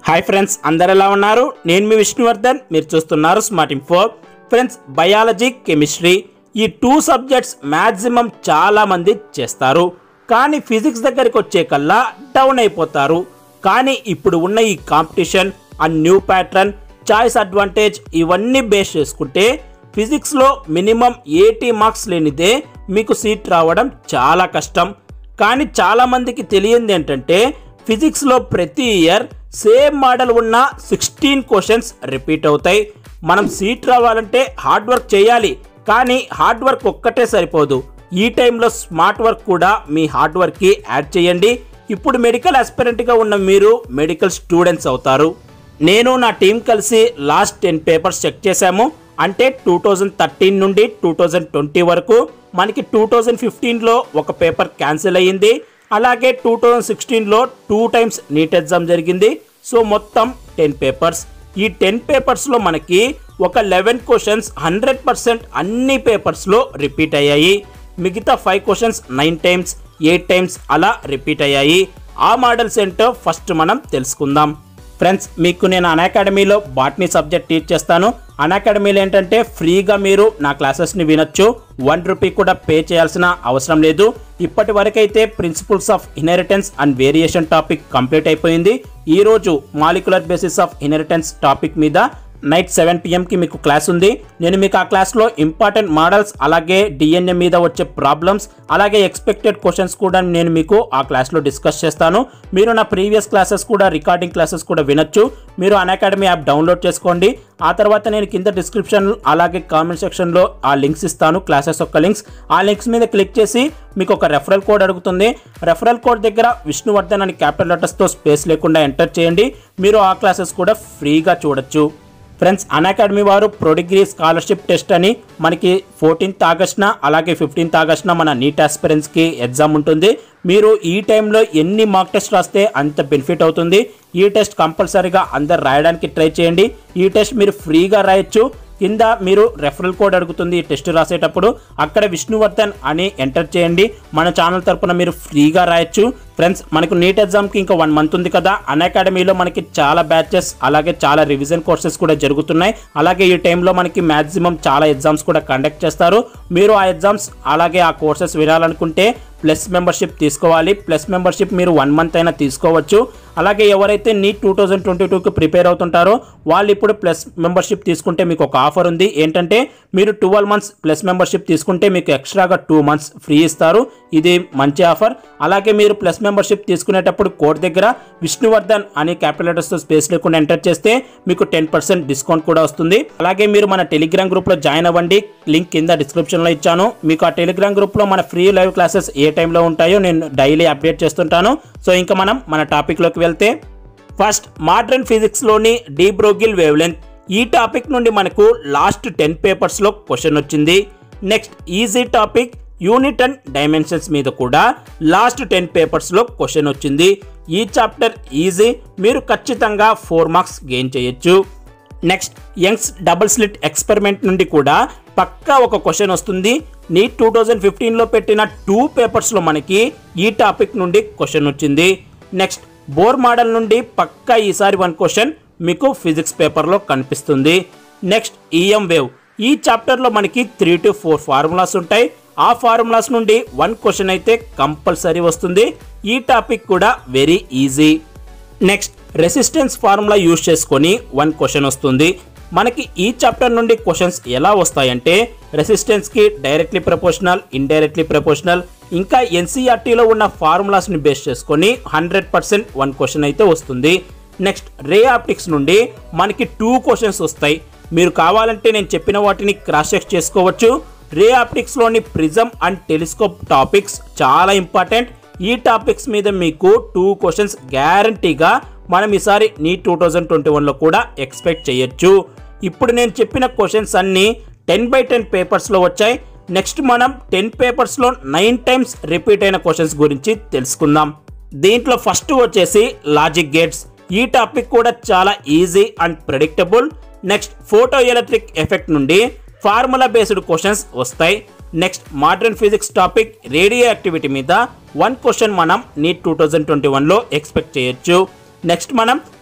hi friends అందరు ఎలా ఉన్నారు నేను మీ విష్ణువర్ధన్ మీరు చూస్తున్నారు smart info friends biology chemistry ఈ టూ సబ్జెక్ట్స్ మ్యాక్సిమం చాలా మంది చేస్తారు కానీ ఫిజిక్స్ దగ్గరికి వచ్చే కల్లా డౌన్ అయిపోతారు కానీ ఇప్పుడు ఉన్న ఈ కాంపిటీషన్ ఆ న్యూ ప్యాటర్న్ చాయిస్ అడ్వాంటేజ్ ఇవన్నీ బేస్ చేసుకుంటే ఫిజిక్స్లో మినిమం ఎయిటీ మార్క్స్ లేనిదే మీకు సీట్ రావడం చాలా కష్టం కానీ చాలామందికి తెలియంది ఏంటంటే ఫిజిక్స్లో ప్రతి ఇయర్ సేమ్ మోడల్ ఉన్న సిక్స్టీన్ క్వశ్చన్స్ రిపీట్ అవుతాయి మనం సీట్ రావాలంటే హార్డ్ వర్క్ చేయాలి కానీ హార్డ్ వర్క్ ఒక్కటే సరిపోదు ఈ టైంలో స్మార్ట్ వర్క్ కూడా మీ హార్డ్ వర్క్కి యాడ్ చేయండి ఇప్పుడు మెడికల్ ఆస్పిరెంట్గా ఉన్న మీరు మెడికల్ స్టూడెంట్స్ అవుతారు నేను నా టీం కలిసి లాస్ట్ టెన్ పేపర్స్ చెక్ చేశాము అంటే టూ థౌజండ్ థర్టీన్ నుండి టూ థౌజండ్ ట్వంటీ వరకు మనకి టూ థౌజండ్ ఫిఫ్టీన్లో ఒక పేపర్ క్యాన్సిల్ అయ్యింది అలాగే టూ థౌజండ్ సిక్స్టీన్లో టూ టైమ్స్ నీట్ ఎగ్జామ్ జరిగింది సో మొత్తం టెన్ పేపర్స్ ఈ టెన్ పేపర్స్లో మనకి ఒక లెవెన్ క్వశ్చన్స్ హండ్రెడ్ పర్సెంట్ అన్ని పేపర్స్లో రిపీట్ అయ్యాయి మిగతా five questions nine times eight times అలా రిపీట్ అయ్యాయి ఆ మోడల్స్ ఏంటో ఫస్ట్ మనం తెలుసుకుందాం ఫ్రెండ్స్ మీకు నేను అన్ అకాడమీలో బాటనీ సబ్జెక్ట్ టీచ్ చేస్తాను అన్ అకాడమీలో ఏంటంటే ఫ్రీగా మీరు నా క్లాసెస్ని వినొచ్చు వన్ రూపీ కూడా పే చేయాల్సిన అవసరం లేదు ఇప్పటి వరకైతే principles of inheritance and variation topic complete అయిపోయింది ఈరోజు molecular basis of inheritance topic మీద నైట్ సెవెన్ పిఎంకి మీకు క్లాస్ ఉంది నేను మీకు ఆ క్లాస్లో ఇంపార్టెంట్ మోడల్స్ అలాగే డిఎన్ఏ మీద వచ్చే ప్రాబ్లమ్స్ అలాగే ఎక్స్పెక్టెడ్ క్వశ్చన్స్ కూడా నేను మీకు ఆ క్లాస్లో డిస్కస్ చేస్తాను మీరు నా ప్రీవియస్ క్లాసెస్ కూడా రికార్డింగ్ క్లాసెస్ కూడా వినొచ్చు మీరు అన్ అకాడమీ యాప్ డౌన్లోడ్ చేసుకోండి ఆ తర్వాత నేను కింద డిస్క్రిప్షన్ అలాగే కామెంట్ సెక్షన్లో ఆ లింక్స్ ఇస్తాను క్లాసెస్ యొక్క లింక్స్ ఆ లింక్స్ మీద క్లిక్ చేసి మీకు ఒక రెఫరల్ కోడ్ అడుగుతుంది రెఫరల్ కోడ్ దగ్గర విష్ణువర్ధన్ అని క్యాపిటల్ లెటర్స్తో స్పేస్ లేకుండా ఎంటర్ చేయండి మీరు ఆ క్లాసెస్ కూడా ఫ్రీగా చూడొచ్చు ఫ్రెండ్స్ అన్ అకాడమీ వారు ప్రొడిగ్రీ స్కాలర్షిప్ టెస్ట్ అని మనకి ఫోర్టీన్త్ ఆగస్ట్న అలాగే ఫిఫ్టీన్త్ ఆగస్ట్న మన నీట్ ఆస్పిరెంట్స్కి ఎగ్జామ్ ఉంటుంది మీరు ఈ టైంలో ఎన్ని మాక్ టెస్ట్ రాస్తే అంత బెనిఫిట్ అవుతుంది ఈ టెస్ట్ కంపల్సరీగా అందరు రాయడానికి ట్రై చేయండి ఈ టెస్ట్ మీరు ఫ్రీగా రాయొచ్చు కింద మీరు రెఫరల్ కోడ్ అడుగుతుంది ఈ టెస్ట్ రాసేటప్పుడు అక్కడ విష్ణువర్ధన్ అని ఎంటర్ చేయండి మన ఛానల్ తరపున మీరు ఫ్రీగా రాయొచ్చు ఫ్రెండ్స్ మనకు నీట్ ఎగ్జామ్కి ఇంకా వన్ మంత్ ఉంది కదా అన్ అకాడమీలో మనకి చాలా బ్యాచెస్ అలాగే చాలా రివిజన్ కోర్సెస్ కూడా జరుగుతున్నాయి అలాగే ఈ టైంలో మనకి మ్యాక్సిమం చాలా ఎగ్జామ్స్ కూడా కండక్ట్ చేస్తారు మీరు ఆ ఎగ్జామ్స్ అలాగే ఆ కోర్సెస్ వినాలనుకుంటే ప్లస్ మెంబర్షిప్ తీసుకోవాలి ప్లస్ మెంబర్షిప్ మీరు వన్ మంత్ అయినా తీసుకోవచ్చు అలాగే ఎవరైతే నీట్ టూ థౌజండ్ ట్వంటీ టూకి ప్రిపేర్ అవుతుంటారో వాళ్ళు ఇప్పుడు ప్లస్ మెంబర్షిప్ తీసుకుంటే మీకు ఒక ఆఫర్ ఉంది ఏంటంటే మీరు ట్వెల్వ్ మంత్స్ ప్లస్ మెంబర్షిప్ తీసుకుంటే మీకు ఎక్స్ట్రాగా టూ మంత్స్ ఫ్రీ ఇస్తారు ఇది మంచి ఆఫర్ అలాగే మీరు ప్లస్ మెంబర్షిప్ తీసుకునేటప్పుడు కోడ్ దగ్గర విష్ణువర్ధన్ అని క్యాపిటల్ లెటర్స్తో స్పేస్ లేకుండా ఎంటర్ చేస్తే మీకు టెన్ పర్సెంట్ డిస్కౌంట్ కూడా వస్తుంది అలాగే మీరు మన టెలిగ్రామ్ గ్రూప్లో జాయిన్ అవ్వండి లింక్ కింద డిస్క్రిప్షన్లో ఇచ్చాను మీకు ఆ టెలిగ్రామ్ గ్రూప్లో మన ఫ్రీ లైవ్ క్లాసెస్ ఏ టైంలో ఉంటాయో నేను డైలీ అప్డేట్ చేస్తుంటాను సో ఇంకా మనం మన టాపిక్లోకి వెళ్తే ఫస్ట్ మోడర్న్ ఫిజిక్స్లోని డీబ్రోగిల్ వేవ్లెంత్ ఈ టాపిక్ నుండి మనకు లాస్ట్ టెన్ పేపర్స్లో క్వశ్చన్ వచ్చింది next easy topic unit and dimensions మీద కూడా లాస్ట్ టెన్ పేపర్స్లో క్వశ్చన్ వచ్చింది ఈ చాప్టర్ ఈజీ మీరు ఖచ్చితంగా ఫోర్ మార్క్స్ గెయిన్ చేయొచ్చు next Young's double slit experiment నుండి కూడా పక్కా ఒక క్వశ్చన్ వస్తుంది నీట్ టూ థౌజండ్ ఫిఫ్టీన్లో పెట్టిన టూ పేపర్స్లో మనకి ఈ టాపిక్ నుండి క్వశ్చన్ వచ్చింది నెక్స్ట్ బోర్ మోడల్ నుండి పక్కా ఈసారి వన్ క్వశ్చన్ మీకు ఫిజిక్స్ పేపర్లో కనిపిస్తుంది నెక్స్ట్ ఈఎం వేవ్ ఈ చాప్టర్లో మనకి త్రీ టు ఫోర్ ఫార్ములాస్ ఉంటాయి ఆ ఫార్ములాస్ నుండి వన్ క్వశ్చన్ అయితే కంపల్సరీ వస్తుంది ఈ టాపిక్ కూడా very easy next resistance formula use చేసుకొని వన్ క్వశ్చన్ వస్తుంది మనకి ఈ చాప్టర్ నుండి క్వశ్చన్స్ ఎలా వస్తాయంటే రెసిస్టెన్స్కి డైరెక్ట్లీ ప్రపోర్షనల్ ఇండైరెక్ట్లీ ప్రపోర్షనల్ ఇంకా ఎన్సీఆర్టీలో ఉన్న ఫార్ములాస్ని బేస్ చేసుకొని హండ్రెడ్ పర్సెంట్ వన్ క్వశ్చన్ అయితే వస్తుంది నెక్స్ట్ రే ఆప్టిక్స్ నుండి మనకి టూ క్వశ్చన్స్ వస్తాయి మీరు కావాలంటే నేను చెప్పిన వాటిని క్రాస్ చెక్ చేసుకోవచ్చు రే ఆప్టిక్స్లోని ప్రిజం అండ్ టెలిస్కోప్ టాపిక్స్ చాలా ఇంపార్టెంట్ ఈ టాపిక్స్ మీద మీకు టూ క్వశ్చన్స్ గ్యారంటీగా మనం ఈసారి నీ టూ థౌజండ్ ట్వంటీ వన్లో కూడా ఎక్స్పెక్ట్ చేయొచ్చు ఇప్పుడు నేను చెప్పిన క్వశ్చన్స్ అన్నీ టెన్ బై టెన్ పేపర్స్లో వచ్చాయి నెక్స్ట్ మనం టెన్ పేపర్స్లో నైన్ టైమ్స్ రిపీట్ అయిన క్వశ్చన్స్ గురించి తెలుసుకుందాం దీంట్లో ఫస్ట్ వచ్చేసి లాజిక్ గేట్స్ ఈ టాపిక్ కూడా చాలా easy and predictable next photoelectric effect నుండి ఫార్ములా బేస్డ్ క్వశ్చన్స్ వస్తాయి next modern physics topic radioactivity మీద వన్ క్వశ్చన్ మనం నీట్ టూ థౌజండ్ ట్వంటీ వన్లో ఎక్స్పెక్ట్ చేయొచ్చు నెక్స్ట్ మనం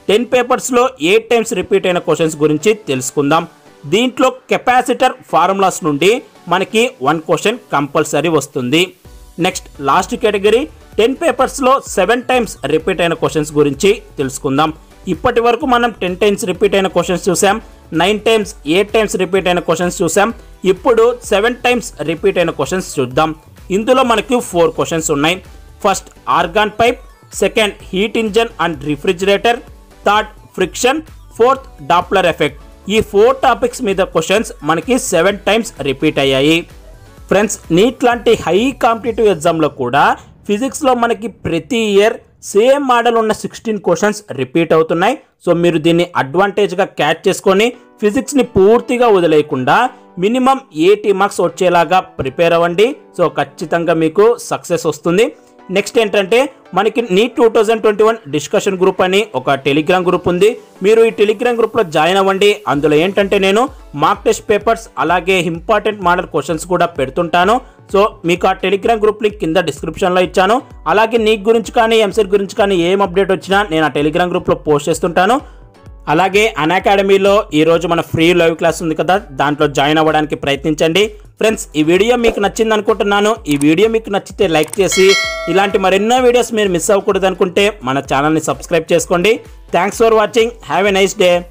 టెన్ పేపర్స్లో ఎయిట్ టైమ్స్ రిపీట్ అయిన క్వశ్చన్స్ గురించి తెలుసుకుందాం దీంట్లో కెపాసిటర్ ఫార్ములాస్ నుండి మనకి వన్ క్వశ్చన్ కంపల్సరీ వస్తుంది నెక్స్ట్ లాస్ట్ కేటగిరీ టెన్ పేపర్స్లో సెవెన్ టైమ్స్ రిపీట్ అయిన క్వశ్చన్స్ గురించి తెలుసుకుందాం ఇప్పటి వరకు మనం టెన్ టైమ్స్ రిపీట్ అయిన క్వశ్చన్స్ చూసాం nine times eight times repeat అయిన క్వశ్చన్స్ చూసాం ఇప్పుడు సెవెన్ టైమ్స్ రిపీట్ అయిన క్వశ్చన్స్ చూద్దాం ఇందులో మనకి ఫోర్ క్వశ్చన్స్ ఉన్నాయి first organ pipe second heat engine and refrigerator third friction fourth Doppler effect ఈ ఫోర్ టాపిక్స్ మీద క్వశ్చన్స్ మనకి సెవెన్ టైమ్స్ రిపీట్ అయ్యాయి ఫ్రెండ్స్ నీట్ లాంటి హై కాంపిటేటివ్ ఎగ్జామ్లో కూడా ఫిజిక్స్లో మనకి ప్రతి ఇయర్ సేమ్ మోడల్ ఉన్న సిక్స్టీన్ క్వశ్చన్స్ రిపీట్ అవుతున్నాయి సో మీరు దీన్ని అడ్వాంటేజ్గా క్యాచ్ చేసుకొని ఫిజిక్స్ని పూర్తిగా వదిలేయకుండా మినిమం ఎయిటీ మార్క్స్ వచ్చేలాగా ప్రిపేర్ అవ్వండి సో ఖచ్చితంగా మీకు సక్సెస్ వస్తుంది నెక్స్ట్ ఏంటంటే మనకి NEET two thousand twenty one discussion group అని ఒక టెలిగ్రామ్ గ్రూప్ ఉంది మీరు ఈ టెలిగ్రామ్ గ్రూప్లో జాయిన్ అవ్వండి అందులో ఏంటంటే నేను మార్క్ టెస్ట్ పేపర్స్ అలాగే ఇంపార్టెంట్ మోడల్ క్వశ్చన్స్ కూడా పెడుతుంటాను సో మీకు ఆ టెలిగ్రామ్ గ్రూప్ లింక్ కింద డిస్క్రిప్షన్లో ఇచ్చాను అలాగే నీట్ గురించి కానీ ఎంసెట్ గురించి కానీ ఏం అప్డేట్ వచ్చినా నేను ఆ టెలిగ్రామ్ గ్రూప్లో పోస్ట్ చేస్తుంటాను అలాగే అన్ అకాడమీలో ఈరోజు మన ఫ్రీ లైవ్ క్లాస్ ఉంది కదా దాంట్లో జాయిన్ అవ్వడానికి ప్రయత్నించండి ఫ్రెండ్స్ ఈ వీడియో మీకు నచ్చింది అనుకుంటున్నాను ఈ వీడియో మీకు నచ్చితే లైక్ చేసి ఇలాంటి మరెన్నో వీడియోస్ మీరు మిస్ అవ్వకూడదు అనుకుంటే మన ఛానల్ని సబ్స్క్రైబ్ చేసుకోండి thanks for watching have a nice day